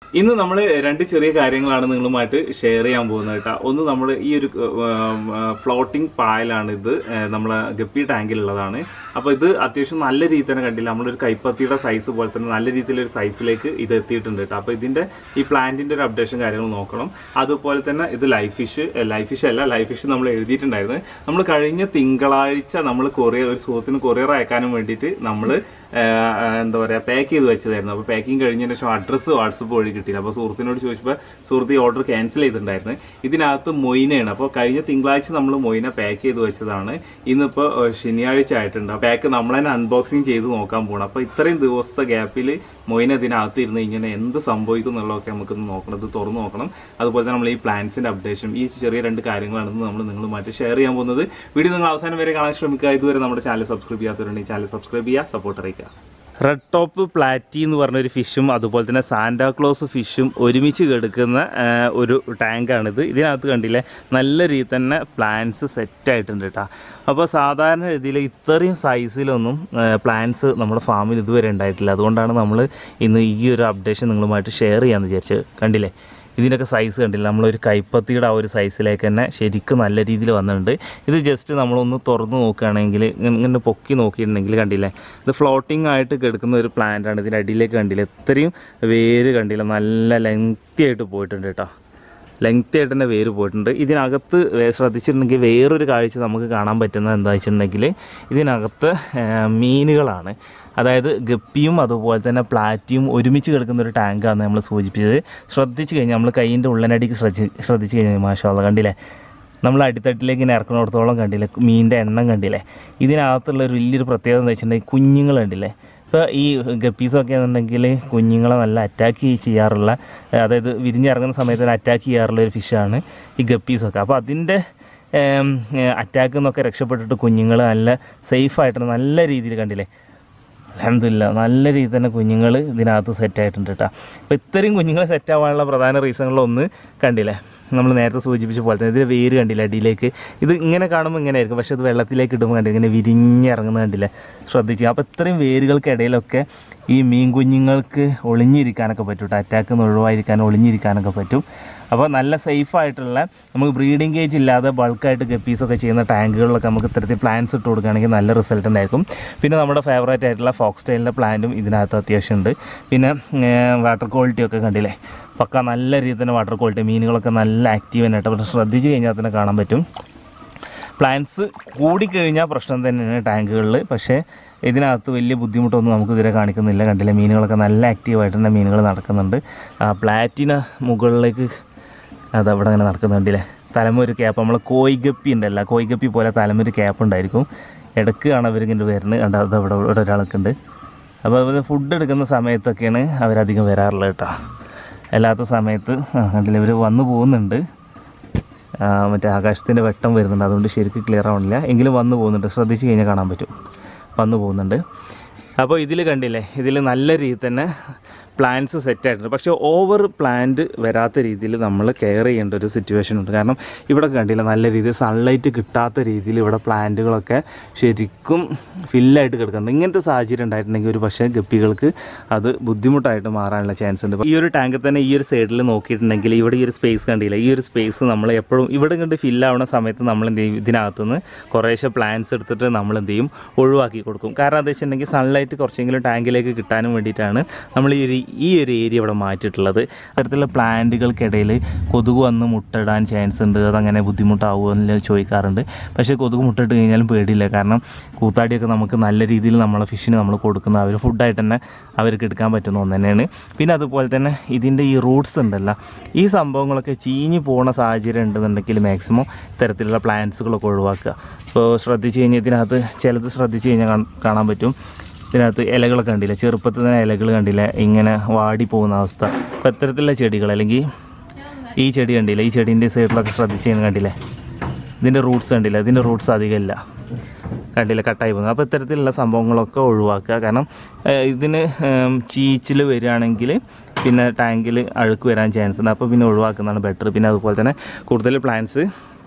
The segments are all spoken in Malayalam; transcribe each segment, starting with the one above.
ഇന്ന് നമ്മൾ രണ്ട് ചെറിയ കാര്യങ്ങളാണ് നിങ്ങളുമായിട്ട് ഷെയർ ചെയ്യാൻ പോകുന്നത് കേട്ടോ ഒന്ന് നമ്മൾ ഈ ഒരു ഫ്ലോട്ടിംഗ് പായലാണ് ഇത് ഏഹ് നമ്മളെ ഗപ്പി ടാങ്കിലുള്ളതാണ് അപ്പോൾ ഇത് അത്യാവശ്യം നല്ല രീതിയിൽ തന്നെ കണ്ടില്ല നമ്മളൊരു കൈപ്പത്തിയുടെ സൈസ് പോലെ തന്നെ നല്ല രീതിയിലൊരു സൈസിലേക്ക് ഇത് എത്തിയിട്ടുണ്ട് കേട്ടോ അപ്പോൾ ഇതിൻ്റെ ഈ പ്ലാന്റിൻ്റെ ഒരു അപ്ഡേഷൻ കാര്യങ്ങൾ നോക്കണം അതുപോലെ തന്നെ ഇത് ലൈഫ് ഫിഷ് ലൈഫ് ഫിഷ് അല്ല ലൈഫ് ഫിഷ് നമ്മൾ എഴുതിയിട്ടുണ്ടായിരുന്നു നമ്മൾ കഴിഞ്ഞ തിങ്കളാഴ്ച നമ്മൾ കൊറിയർ ഒരു സുഹൃത്തിന് കൊറിയർ അയക്കാനും വേണ്ടിയിട്ട് നമ്മൾ എന്താ പറയുക പാക്ക് ചെയ്ത് വെച്ചതായിരുന്നു അപ്പോൾ പാക്കിങ് കഴിഞ്ഞതിന് ശേഷം അഡ്രസ്സ് വാട്സപ്പ് വഴി കിട്ടിയില്ല അപ്പോൾ സുഹൃത്തിനോട് ചോദിച്ചപ്പോൾ സുഹൃത്ത് ഈ ഓർഡർ ക്യാൻസൽ ചെയ്തിട്ടുണ്ടായിരുന്നു ഇതിനകത്ത് മൊയിനയാണ് അപ്പോൾ കഴിഞ്ഞ തിങ്കളാഴ്ച നമ്മൾ മൊയിന പാക്ക് ചെയ്ത് വെച്ചതാണ് ഇന്നിപ്പോൾ ഏഹ്, ശനിയാഴ്ച ആയിട്ടുണ്ട് ആ പാക്ക് നമ്മൾ തന്നെ അൺബോക്സിങ് ചെയ്ത് നോക്കാൻ പോകണം അപ്പോൾ ഇത്രയും ദിവസത്തെ ഗ്യാപ്പിൽ മൊയിന ഇതിനകത്ത് ഇരുന്ന് ഇങ്ങനെ എന്ത് സംഭവിക്കും എന്നുള്ളതൊക്കെ നമുക്കൊന്ന് നോക്കണം ഇത് തുറന്ന് നോക്കണം അതുപോലെ തന്നെ നമ്മൾ ഈ പ്ലാൻസിൻ്റെ അപ്ഡേഷൻ ഈ ചെറിയ രണ്ട് കാര്യങ്ങളാണ് ഇന്ന് നമ്മൾ നിങ്ങളുമായിട്ട് ഷെയർ ചെയ്യാൻ പോകുന്നത് വീഡിയോ നിങ്ങൾ അവസാനം വരെ കാണാൻ ശ്രമിക്കുക ഇതുവരെ നമ്മുടെ ചാനൽ സബ്സ്ക്രൈബ് ചെയ്യാത്തവരുണ്ടെങ്കിൽ ചാനൽ സബ്സ്ക്രൈബ് ചെയ്യുക സപ്പോർട്ട് അറിയിക്കുക റെഡ് ടോപ്പ് പ്ലാറ്റി എന്ന് പറഞ്ഞൊരു ഫിഷും അതുപോലെ തന്നെ സാന്റാക്ലോസ് ഫിഷും ഒരുമിച്ച് കിടക്കുന്ന ആ, ഒരു ടാങ്കാണിത് ഇതിനകത്ത് കണ്ടില്ലേ നല്ല രീതിയിൽ തന്നെ പ്ലാന്റ്സ് സെറ്റ് ആയിട്ടുണ്ട് കേട്ടോ അപ്പോൾ സാധാരണ രീതിയിൽ ഇത്രയും സൈസിലൊന്നും പ്ലാന്റ്സ് നമ്മുടെ ഫാമിൽ ഇതുവരെ ഉണ്ടായിട്ടില്ല അതുകൊണ്ടാണ് നമ്മൾ ഇന്ന് ഈ ഒരു അപ്ഡേഷൻ നിങ്ങളുമായിട്ട് ഷെയർ ചെയ്യാമെന്ന് വിചാരിച്ചത് കണ്ടില്ലേ ഇതിൻ്റെയൊക്കെ സൈസ് കണ്ടില്ല നമ്മളൊരു കൈപ്പത്തിയുടെ ആ ഒരു സൈസിലേക്ക് തന്നെ ശരിക്കും നല്ല രീതിയിൽ വന്നിട്ടുണ്ട് ഇത് ജസ്റ്റ് നമ്മളൊന്ന് തുറന്ന് നോക്കുകയാണെങ്കിൽ ഇങ്ങനെ ഇങ്ങനെ പൊക്കി നോക്കിയിട്ടുണ്ടെങ്കിൽ കണ്ടില്ലേ ഇത് ഫ്ലോട്ടിംഗ് ആയിട്ട് കിടക്കുന്ന ഒരു പ്ലാന്റ് ആണ് ഇതിൻ്റെ അടിയിലേക്ക് കണ്ടില്ല ഇത്രയും വേര് കണ്ടില്ല നല്ല ലെങ്തി ആയിട്ട് പോയിട്ടുണ്ട് കേട്ടോ ലെങ്തി ആയിട്ട് തന്നെ വേര് പോയിട്ടുണ്ട് ഇതിനകത്ത് വേ- ശ്രദ്ധിച്ചിട്ടുണ്ടെങ്കിൽ വേറൊരു കാഴ്ച നമുക്ക് കാണാൻ പറ്റുന്നത് എന്താ വെച്ചിട്ടുണ്ടെങ്കിൽ ഇതിനകത്ത് ആ, മീനുകളാണ് അതായത് ഗപ്പിയും അതുപോലെ തന്നെ പ്ലാറ്റിയും ഒരുമിച്ച് കിടക്കുന്ന ഒരു ടാങ്കാണ് നമ്മൾ സൂചിപ്പിച്ചത് ശ്രദ്ധിച്ച് കഴിഞ്ഞാൽ നമ്മൾ കൈയിൻ്റെ ഉള്ളനടിക്ക് ശ്രദ്ധി ശ്രദ്ധിച്ച് കഴിഞ്ഞാൽ മാഷാല്ല കണ്ടില്ലേ നമ്മൾ അടിത്തട്ടിലേക്ക് ഇങ്ങനെ ഇറക്കുന്നിടത്തോളം കണ്ടില്ലേ മീനിൻ്റെ എണ്ണം കണ്ടില്ലേ ഇതിനകത്തുള്ള ഒരു വലിയൊരു പ്രത്യേകത എന്ന് വെച്ചിട്ടുണ്ടെങ്കിൽ കുഞ്ഞുങ്ങൾ കണ്ടില്ലേ ഇപ്പോൾ ഈ ഗപ്പീസൊക്കെ എന്നുണ്ടെങ്കിൽ കുഞ്ഞുങ്ങളെ നല്ല അറ്റാക്ക് ചെയ്യാറുള്ള അതായത് വിരിഞ്ഞിറങ്ങുന്ന സമയത്ത് അറ്റാക്ക് ചെയ്യാറുള്ള ഒരു ഫിഷാണ് ഈ ഗപ്പീസൊക്കെ അപ്പോൾ അതിൻ്റെ അറ്റാക്കിൽ നിന്നൊക്കെ രക്ഷപ്പെട്ടിട്ട് കുഞ്ഞുങ്ങൾ നല്ല സേഫായിട്ട് നല്ല രീതിയിൽ കണ്ടില്ലേ അലഹമില്ല നല്ല രീതിയിൽ തന്നെ കുഞ്ഞുങ്ങൾ ഇതിനകത്ത് സെറ്റ് ആയിട്ടുണ്ട് കേട്ടോ അപ്പോൾ ഇത്രയും കുഞ്ഞുങ്ങൾ സെറ്റ് ആവാനുള്ള പ്രധാന റീസണുകളൊന്ന് കണ്ടില്ലേ നമ്മൾ നേരത്തെ സൂചിപ്പിച്ച പോലെ തന്നെ ഇതിൽ വേര് കണ്ടില്ല അടിയിലേക്ക് ഇത് ഇങ്ങനെ കാണുമ്പോൾ ഇങ്ങനെ ആയിരിക്കും പക്ഷേ ഇത് വെള്ളത്തിലേക്ക് ഇടുമ്പോൾ കണ്ടില്ല ഇങ്ങനെ വിരിഞ്ഞിറങ്ങുന്നത് കണ്ടില്ല ശ്രദ്ധിച്ചു അപ്പോൾ ഇത്രയും വേരുകൾക്കിടയിലൊക്കെ ഈ മീൻ കുഞ്ഞുങ്ങൾക്ക് ഒളിഞ്ഞിരിക്കാനൊക്കെ പറ്റും കേട്ടോ അറ്റാക്കിൽ നിന്ന് ഒഴിവായിരിക്കാനും ഒളിഞ്ഞിരിക്കാനൊക്കെ പറ്റും അപ്പോൾ നല്ല സേഫായിട്ടുള്ള നമുക്ക് ബ്രീഡിംഗ് കേജ് ഇല്ലാതെ ബൾക്കായിട്ട് ഗപ്പീസൊക്കെ ചെയ്യുന്ന ടാങ്കുകളിലൊക്കെ നമുക്ക് ഇത്തരത്തിൽ പ്ലാന്റ്സ് ഇട്ട് കൊടുക്കുകയാണെങ്കിൽ നല്ല റിസൾട്ട് ഉണ്ടായിരിക്കും പിന്നെ നമ്മുടെ ഫേവറേറ്റ് ആയിട്ടുള്ള ഫോക്സ് സ്റ്റൈലിൻ്റെ പ്ലാന്റും ഇതിനകത്ത് അത്യാവശ്യമുണ്ട് പിന്നെ വാട്ടർ ക്വാളിറ്റി ഒക്കെ കണ്ടില്ലേ പക്ക നല്ല രീതിയിൽ തന്നെ വാട്ടർ ക്വാളിറ്റി മീനുകളൊക്കെ നല്ല ആക്റ്റീവ് ആയിട്ട് അപ്പോൾ ശ്രദ്ധിച്ച് കഴിഞ്ഞാൽ തന്നെ കാണാൻ പറ്റും പ്ലാന്റ്സ് കൂടിക്കഴിഞ്ഞാൽ പ്രശ്നം തന്നെയാണ് ടാങ്കുകളിൽ പക്ഷേ ഇതിനകത്ത് വലിയ ബുദ്ധിമുട്ടൊന്നും നമുക്ക് ഇതിരെ കാണിക്കുന്നില്ല കണ്ടില്ല മീനുകളൊക്കെ നല്ല ആക്റ്റീവായിട്ട് തന്നെ മീനുകൾ നടക്കുന്നുണ്ട് ആ പ്ലാറ്റിന മുകളിലേക്ക് അത് അവിടെ അങ്ങനെ നടക്കുന്നുണ്ടല്ലേ തലമൊരു ക്യാപ്പ് നമ്മൾ കോയിഗപ്പി ഉണ്ടല്ലോ കോയിഗപ്പി പോലെ തലമൊരു ക്യാപ്പ് ഉണ്ടായിരിക്കും ഇടയ്ക്ക് കാണാൻ അവരിങ്ങനെ വരുന്നത് കണ്ട അത് അവിടെ ഇവിടെ ഒരാളൊക്കെ ഉണ്ട് അപ്പോൾ അതുപോലെ ഫുഡ് എടുക്കുന്ന സമയത്തൊക്കെയാണ് അവരധികം വരാറുള്ളത് കേട്ടോ അല്ലാത്ത സമയത്ത് ആ, കണ്ടില്ലേ ഇവർ വന്നു പോകുന്നുണ്ട് ആ, മറ്റേ ആകാശത്തിൻ്റെ വെട്ടം വരുന്നുണ്ട് അതുകൊണ്ട് ശരിക്കും ക്ലിയർ ആവണില്ല എങ്കിലും വന്നു പോകുന്നുണ്ട് ശ്രദ്ധിച്ച് കഴിഞ്ഞാൽ കാണാൻ പറ്റും വന്നു പോകുന്നുണ്ട് അപ്പോൾ ഇതിൽ കണ്ടില്ലേ ഇതിൽ നല്ല രീതിയിൽ തന്നെ പ്ലാന്റ്സ് സെറ്റ് ആയിട്ടുണ്ട് പക്ഷേ ഓവർ പ്ലാന്റ് വരാത്ത രീതിയിൽ നമ്മൾ കെയർ ചെയ്യേണ്ട ഒരു സിറ്റുവേഷൻ ഉണ്ട് കാരണം ഇവിടെ കണ്ടില്ല നല്ല രീതിയിൽ സൺലൈറ്റ് കിട്ടാത്ത രീതിയിൽ ഇവിടെ പ്ലാന്റുകളൊക്കെ ശരിക്കും ഫില്ലായിട്ട് കിടക്കുന്നുണ്ട് ഇങ്ങനത്തെ സാഹചര്യം ഉണ്ടായിട്ടുണ്ടെങ്കിൽ ഒരു പക്ഷേ ഗപ്പികൾക്ക് അത് ബുദ്ധിമുട്ടായിട്ട് മാറാനുള്ള ചാൻസ് ഉണ്ട് ഈ ഒരു ടാങ്കിൽ തന്നെ ഈ ഒരു സൈഡിൽ നോക്കിയിട്ടുണ്ടെങ്കിൽ ഇവിടെ ഈ ഒരു സ്പേസ് കണ്ടില്ല ഈ ഒരു സ്പേസ് നമ്മൾ എപ്പോഴും ഇവിടെ കണ്ട് ഫില്ലാവുന്ന സമയത്ത് നമ്മൾ എന്ത് ചെയ്യും ഇതിനകത്തുനിന്ന് കുറേശ്ശെ പ്ലാന്റ്സ് എടുത്തിട്ട് നമ്മൾ എന്ത് ചെയ്യും ഒഴിവാക്കി കൊടുക്കും കാരണം എന്താ വെച്ചിട്ടുണ്ടെങ്കിൽ സൺലൈറ്റ് കുറച്ചെങ്കിലും ടാങ്കിലേക്ക് കിട്ടാനും വേണ്ടിയിട്ടാണ് നമ്മൾ ഈ ഒരു ഈ ഒരു ഏരിയ ഇവിടെ മാറ്റിയിട്ടുള്ളത് അത്തരത്തിലുള്ള പ്ലാന്റുകൾക്കിടയിൽ കൊതുക് വന്ന് മുട്ടയിടാൻ ചാൻസ് ഉണ്ട് അതങ്ങനെ ബുദ്ധിമുട്ടാവുമോ എന്ന് ചോദിക്കാറുണ്ട് പക്ഷേ കൊതുക് മുട്ടയിട്ട് കഴിഞ്ഞാലും പേടിയില്ല കാരണം കൂത്താടിയൊക്കെ നമുക്ക് നല്ല രീതിയിൽ നമ്മളെ ഫിഷിന് നമ്മൾ കൊടുക്കുന്ന അവർ ഫുഡായിട്ട് തന്നെ അവർക്ക് എടുക്കാൻ പറ്റുന്ന ഒന്ന് തന്നെയാണ് പിന്നെ അതുപോലെ തന്നെ ഇതിൻ്റെ ഈ റൂട്ട്സ് ഉണ്ടല്ലോ ഈ സംഭവങ്ങളൊക്കെ ചീഞ്ഞ് പോകുന്ന സാഹചര്യം ഉണ്ടെന്നുണ്ടെങ്കിൽ മാക്സിമം ഇത്തരത്തിലുള്ള പ്ലാന്റ്സുകളൊക്കെ ഒഴിവാക്കുക ഇപ്പോൾ ശ്രദ്ധിച്ച് കഴിഞ്ഞാൽ ഇതിനകത്ത് ചിലത് ശ്രദ്ധിച്ച് കഴിഞ്ഞാൽ കാണ്- കാണാൻ പറ്റും ഇതിനകത്ത് ഇലകളൊക്കെ കണ്ടില്ല ചെറുപ്പത്തിൽ തന്നെ ഇലകൾ കണ്ടില്ല ഇങ്ങനെ വാടി പോകുന്ന അവസ്ഥ അപ്പോൾ ഇത്തരത്തിലുള്ള ചെടികൾ അല്ലെങ്കിൽ ഈ ചെടി കണ്ടില്ല ഈ ചെടീൻ്റെ സൈഡിലൊക്കെ ശ്രദ്ധിച്ച് കഴിഞ്ഞാൽ കണ്ടില്ലേ ഇതിൻ്റെ റൂട്ട്സ് കണ്ടില്ല ഇതിൻ്റെ റൂട്ട്സ് അധികമില്ല കണ്ടില്ല കട്ടായി പോകുന്നത് അപ്പോൾ ഇത്തരത്തിലുള്ള സംഭവങ്ങളൊക്കെ ഒഴിവാക്കുക കാരണം ഏഹ്, ഇതിന് ചീച്ചിൽ വരികയാണെങ്കിൽ പിന്നെ ടാങ്കിൽ അഴുക്ക് വരാൻ ചാൻസ് ഉണ്ട് അപ്പോൾ പിന്നെ ഒഴിവാക്കുന്നതാണ് ബെറ്റർ പിന്നെ അതുപോലെ തന്നെ കൂടുതൽ പ്ലാന്റ്സ്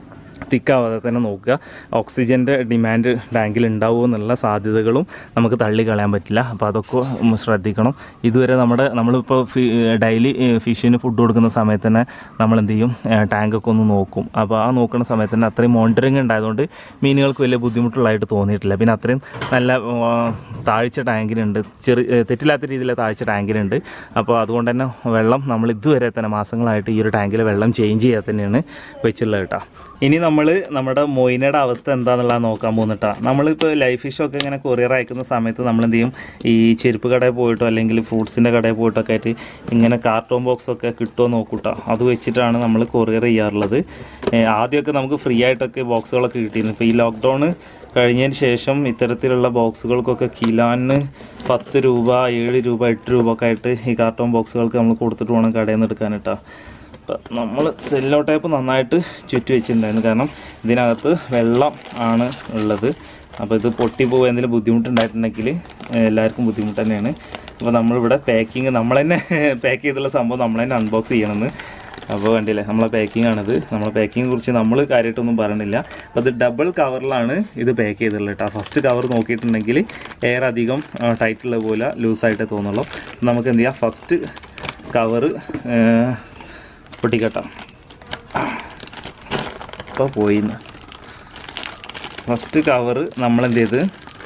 തിക്കാവാതെ തന്നെ നോക്കുക ഓക്സിജൻ്റെ ഡിമാൻഡ് ടാങ്കിൽ ഉണ്ടാവുമോ എന്നുള്ള സാധ്യതകളും നമുക്ക് തള്ളി കളയാൻ പറ്റില്ല അപ്പോൾ അതൊക്കെ ഒന്ന് ശ്രദ്ധിക്കണം ഇതുവരെ നമ്മുടെ നമ്മളിപ്പോൾ ഫി ഡെയിലി ഫിഷിന് ഫുഡ് കൊടുക്കുന്ന സമയത്ത് തന്നെ നമ്മൾ എന്ത് ചെയ്യും ടാങ്കൊക്കെ ഒന്ന് നോക്കും അപ്പോൾ ആ നോക്കുന്ന സമയത്ത് തന്നെ അത്രയും മോണിറ്ററിങ് ഉണ്ടായതുകൊണ്ട് മീനുകൾക്ക് വലിയ ബുദ്ധിമുട്ടുള്ളതായിട്ട് തോന്നിയിട്ടില്ല പിന്നെ അത്രയും നല്ല ആ, താഴ്ച ടാങ്കിലുണ്ട് ചെറിയ ഏ, തെറ്റില്ലാത്ത രീതിയിലെ താഴ്ച ടാങ്കിലുണ്ട് അപ്പോൾ അതുകൊണ്ട് തന്നെ വെള്ളം നമ്മൾ ഇതുവരെ തന്നെ മാസങ്ങളായിട്ട് ഈ ഒരു ടാങ്കിൽ വെള്ളം ചേഞ്ച് ചെയ്യാതെ തന്നെയാണ് വെച്ചുള്ളത് കേട്ടോ ഇനി നമ്മൾ നമ്മുടെ മൊയിനയുടെ അവസ്ഥ എന്താണെന്നുള്ളത് നോക്കാൻ പോകുന്നിട്ടാ നമ്മളിപ്പോൾ ലൈഫ് ഫിഷൊക്കെ ഇങ്ങനെ കൊറിയർ അയക്കുന്ന സമയത്ത് നമ്മൾ എന്ത് ചെയ്യും ഈ ചെരുപ്പ് കടയിൽ പോയിട്ടോ അല്ലെങ്കിൽ ഫ്രൂട്ട്സിൻ്റെ കടയിൽ പോയിട്ടൊക്കെ ആയിട്ട് ഇങ്ങനെ കാർട്ടൂൺ ബോക്സ് ഒക്കെ കിട്ടുമോ നോക്കൂട്ടോ അത് വെച്ചിട്ടാണ് നമ്മൾ കൊറിയർ ചെയ്യാറുള്ളത് ഏ, ആദ്യമൊക്കെ നമുക്ക് ഫ്രീ ആയിട്ടൊക്കെ ബോക്സുകളൊക്കെ കിട്ടിയിരുന്നു ഇപ്പോൾ ഈ ലോക്ക്ഡൗൺ കഴിഞ്ഞതിന് ശേഷം ഇത്തരത്തിലുള്ള ബോക്സുകൾക്കൊക്കെ കിലോന് പത്ത് രൂപ ഏഴ് രൂപ എട്ട് രൂപ ഒക്കെ ആയിട്ട് ഈ കാർട്ടൂൺ ബോക്സുകൾക്ക് നമ്മൾ കൊടുത്തിട്ട് വേണം കടയിൽ നിന്ന് എടുക്കാനിട്ടാ നമ്മൾ സെല്ലോ ടൈപ്പ് നന്നായിട്ട് ചുറ്റി വെച്ചിട്ടുണ്ടായിരുന്നു കാരണം ഇതിനകത്ത് വെള്ളം ആണ് ഉള്ളത് അപ്പോൾ ഇത് പൊട്ടിപ്പോവുക എന്തെങ്കിലും ബുദ്ധിമുട്ടുണ്ടായിട്ടുണ്ടെങ്കിൽ ഏഹ്, എല്ലാവർക്കും ബുദ്ധിമുട്ട് തന്നെയാണ് അപ്പോൾ നമ്മളിവിടെ പാക്കിങ് നമ്മൾ തന്നെ പാക്ക് ചെയ്തുള്ള സംഭവം നമ്മൾ തന്നെ അൺബോക്സ് ചെയ്യണമെന്ന് അപ്പോൾ കണ്ടില്ലേ നമ്മളെ പാക്കിംഗ് ആണിത് നമ്മളെ പാക്കിങ്ങിനെ കുറിച്ച് നമ്മൾ കാര്യമായിട്ടൊന്നും പറയണില്ല അപ്പോൾ ഇത് ഡബിൾ കവറിലാണ് ഇത് പാക്ക് ചെയ്തിട്ടുള്ളത് കേട്ടോ ഫസ്റ്റ് കവർ നോക്കിയിട്ടുണ്ടെങ്കിൽ എയർ അധികം ടൈറ്റുള്ള പോലെ ലൂസായിട്ട് തോന്നുള്ളൂ നമുക്ക് എന്ത് ചെയ്യാം ഫസ്റ്റ് കവറ് പൊട്ടിക്കട്ടാം ഇപ്പോൾ പോയിന്ന് ഫസ്റ്റ് കവറ് നമ്മൾ എന്ത് ചെയ്ത്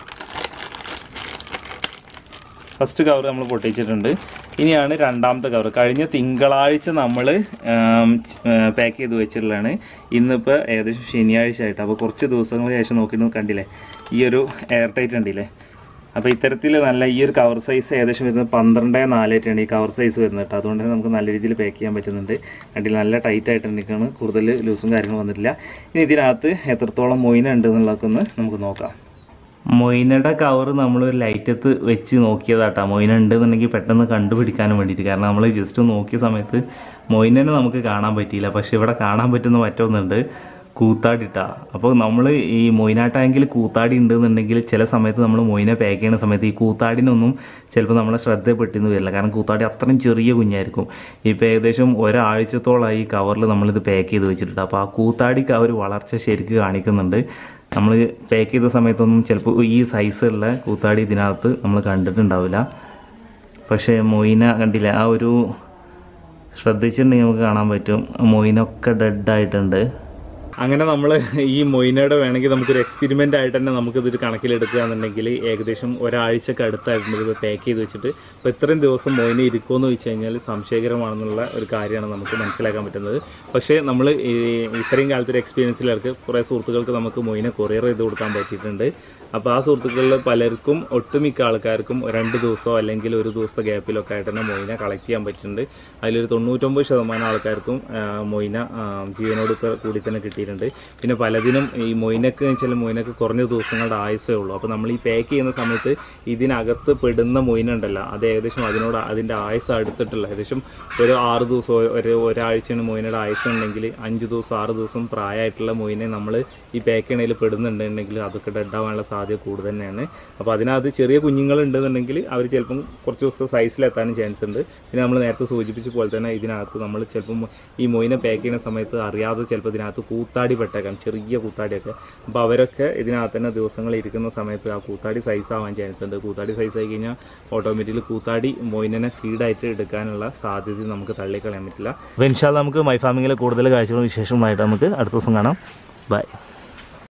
ഫസ്റ്റ് കവർ നമ്മൾ പൊട്ടിച്ചിട്ടുണ്ട് ഇനിയാണ് രണ്ടാമത്തെ കവർ കഴിഞ്ഞ തിങ്കളാഴ്ച നമ്മൾ പാക്ക് ചെയ്ത് വെച്ചിട്ടുള്ളതാണ് ഇന്നിപ്പോൾ ഏകദേശം ശനിയാഴ്ച ആയിട്ട് അപ്പോൾ കുറച്ച് ദിവസങ്ങൾക്ക് ശേഷം നോക്കിയിട്ട് കണ്ടില്ലേ ഈ ഒരു എയർ ടൈറ്റ് കണ്ടില്ലേ അപ്പോൾ ഇത്തരത്തിൽ നല്ല ഈ ഒരു കവർ സൈസ് ഏകദേശം വരുന്നത് പന്ത്രണ്ട് നാലായിട്ടാണ് ഈ കവർ സൈസ് വരുന്നത് കേട്ടോ അതുകൊണ്ട് തന്നെ നമുക്ക് നല്ല രീതിയിൽ പാക്ക് ചെയ്യാൻ പറ്റുന്നുണ്ട് കണ്ടില്ല നല്ല ടൈറ്റ് ആയിട്ട് നിൽക്കുകയാണ് കൂടുതൽ ലൂസും കാര്യങ്ങളും വന്നിട്ടില്ല ഇനി ഇതിനകത്ത് എത്രത്തോളം മൊയിന ഉണ്ട് എന്നുള്ളതൊക്കെ ഒന്ന് നമുക്ക് നോക്കാം മൊയിനയുടെ കവർ നമ്മൾ ഒരു ലൈറ്റത്ത് വെച്ച് നോക്കിയതാട്ടാ മൊയിന ഉണ്ടെന്നുണ്ടെങ്കിൽ പെട്ടെന്ന് കണ്ടുപിടിക്കാനും വേണ്ടിയിട്ട് കാരണം നമ്മൾ ജസ്റ്റ് നോക്കിയ സമയത്ത് മൊയിനനെ നമുക്ക് കാണാൻ പറ്റിയില്ല പക്ഷെ ഇവിടെ കാണാൻ പറ്റുന്ന മറ്റൊന്നുണ്ട് കൂത്താടിട്ടാ അപ്പോൾ നമ്മൾ ഈ മൊയിന ടാങ്കിൽ കൂത്താടി ഉണ്ടെന്നുണ്ടെങ്കിൽ ചില സമയത്ത് നമ്മൾ മൊയിന പാക്ക് ചെയ്യുന്ന സമയത്ത് ഈ കൂത്താടിനൊന്നും ചിലപ്പോൾ നമ്മളെ ശ്രദ്ധപ്പെട്ടിന്ന് വരില്ല കാരണം കൂത്താടി അത്രയും ചെറിയ കുഞ്ഞായിരിക്കും ഇപ്പോൾ ഏകദേശം ഒരാഴ്ചത്തോളമായി ഈ കവറിൽ നമ്മളിത് പാക്ക് ചെയ്ത് വെച്ചിട്ടുണ്ട് അപ്പോൾ ആ കൂത്താടിക്ക് ആ ഒരു വളർച്ച ശരിക്ക് കാണിക്കുന്നുണ്ട് നമ്മൾ പാക്ക് ചെയ്ത സമയത്തൊന്നും ചിലപ്പോൾ ഈ സൈസുള്ള കൂത്താടി ഇതിനകത്ത് നമ്മൾ കണ്ടിട്ടുണ്ടാവില്ല പക്ഷേ മൊയിന കണ്ടില്ല ആ ഒരു ശ്രദ്ധിച്ചിട്ടുണ്ടെങ്കിൽ നമുക്ക് കാണാൻ പറ്റും മൊയിനൊക്കെ ഡെഡായിട്ടുണ്ട് അങ്ങനെ നമ്മൾ ഈ മൊയിനയുടെ വേണമെങ്കിൽ നമുക്കൊരു എക്സ്പെരിമെൻ്റ് ആയിട്ട് തന്നെ നമുക്കിതൊരു കണക്കിലെടുക്കുക എന്നുണ്ടെങ്കിൽ ഏകദേശം ഒരാഴ്ചക്ക് അടുത്തായിട്ടുണ്ട് ഇത് പാക്ക് ചെയ്ത് വെച്ചിട്ട് അപ്പോൾ ഇത്രയും ദിവസം മൊയിന ഇരിക്കുമെന്ന് വെച്ച് കഴിഞ്ഞാൽ സംശയകരമാണെന്നുള്ള ഒരു കാര്യമാണ് നമുക്ക് മനസ്സിലാക്കാൻ പറ്റുന്നത് പക്ഷേ നമ്മൾ ഈ ഇത്രയും കാലത്തൊരു എക്സ്പീരിയൻസിലേക്ക് കുറേ സുഹൃത്തുക്കൾക്ക് നമുക്ക് മൊയിനെ കൊറിയർ ചെയ്ത് കൊടുക്കാൻ പറ്റിയിട്ടുണ്ട് അപ്പോൾ ആ സുഹൃത്തുക്കളിൽ പലർക്കും ഒട്ടുമിക്ക ആൾക്കാർക്കും രണ്ട് ദിവസമോ അല്ലെങ്കിൽ ഒരു ദിവസത്തെ ഗ്യാപ്പിലൊക്കെ ആയിട്ട് തന്നെ മൊയിനെ കളക്ട് ചെയ്യാൻ പറ്റുന്നുണ്ട് അതിലൊരു തൊണ്ണൂറ്റൊമ്പത് ശതമാനം ആൾക്കാർക്കും ആ, മൊയിന ആ, ജീവനോട് ക- കൂടി തന്നെ കിട്ടിയിട്ടുണ്ട് പിന്നെ പലതിനും ഈ മൊയിനക്ക് വെച്ചാൽ മൊയിനക്ക് കുറഞ്ഞ ദിവസങ്ങളുടെ ആയുസേ ഉള്ളൂ അപ്പോൾ നമ്മൾ ഈ പാക്ക് ചെയ്യുന്ന സമയത്ത് ഇതിനകത്ത് പെടുന്ന മൊയിനുണ്ടല്ലോ അത് ഏകദേശം അതിനോട് അതിൻ്റെ ആയുസ് അടുത്തിട്ടുള്ള ഏകദേശം ഒരു ആറ് ദിവസം ഒരു ഒരാഴ്ചയാണ് മൊയിനയുടെ ആയുസ് ഉണ്ടെങ്കിൽ അഞ്ച് ദിവസം ആറ് ദിവസം പ്രായമായിട്ടുള്ള മൊയിനെ നമ്മൾ ഈ പാക്ക് ചെയ്യണതിൽ പെടുന്നുണ്ടെങ്കിൽ അതൊക്കെ ഡെഡ് ആവാനുള്ള സാധ്യത കൂടുതൽ തന്നെയാണ് അപ്പോൾ അതിനകത്ത് ചെറിയ കുഞ്ഞുങ്ങൾ ഉണ്ടെന്നുണ്ടെങ്കിൽ അവർ ചിലപ്പം കുറച്ച് ദിവസത്തെ സൈസിലെത്താനും ചാൻസ് ഉണ്ട് പിന്നെ നമ്മൾ നേരത്തെ സൂചിപ്പിച്ച പോലെ തന്നെ ഇതിനകത്ത് നമ്മൾ ചിലപ്പം ഈ മൊയിനെ പാക്ക് ചെയ്യുന്ന സമയത്ത് അറിയാതെ ചിലപ്പോൾ ഇതിനകത്ത് കൂത്താടി പെട്ടേക്കാം ചെറിയ കൂത്താടിയൊക്കെ അപ്പോൾ അവരൊക്കെ ഇതിനകത്ത് തന്നെ ദിവസങ്ങൾ ഇരിക്കുന്ന സമയത്ത് ആ കൂത്താടി സൈസ് ആവാൻ ചാൻസ് ഉണ്ട് കൂത്താടി സൈസ് ആയി കഴിഞ്ഞാൽ ഓട്ടോമാറ്റിക്കലി കൂത്താടി മൊയിനെ ഫീഡായിട്ട് എടുക്കാനുള്ള സാധ്യത നമുക്ക് തള്ളിക്കളയാൻ പറ്റില്ല അപ്പോൾ ഇൻഷാല്ല നമുക്ക് മൈ ഫാമിങ്ങിലെ കൂടുതൽ കാഴ്ചകളും വിശേഷമായിട്ട് നമുക്ക് അടുത്ത ദിവസം കാണാം ബൈ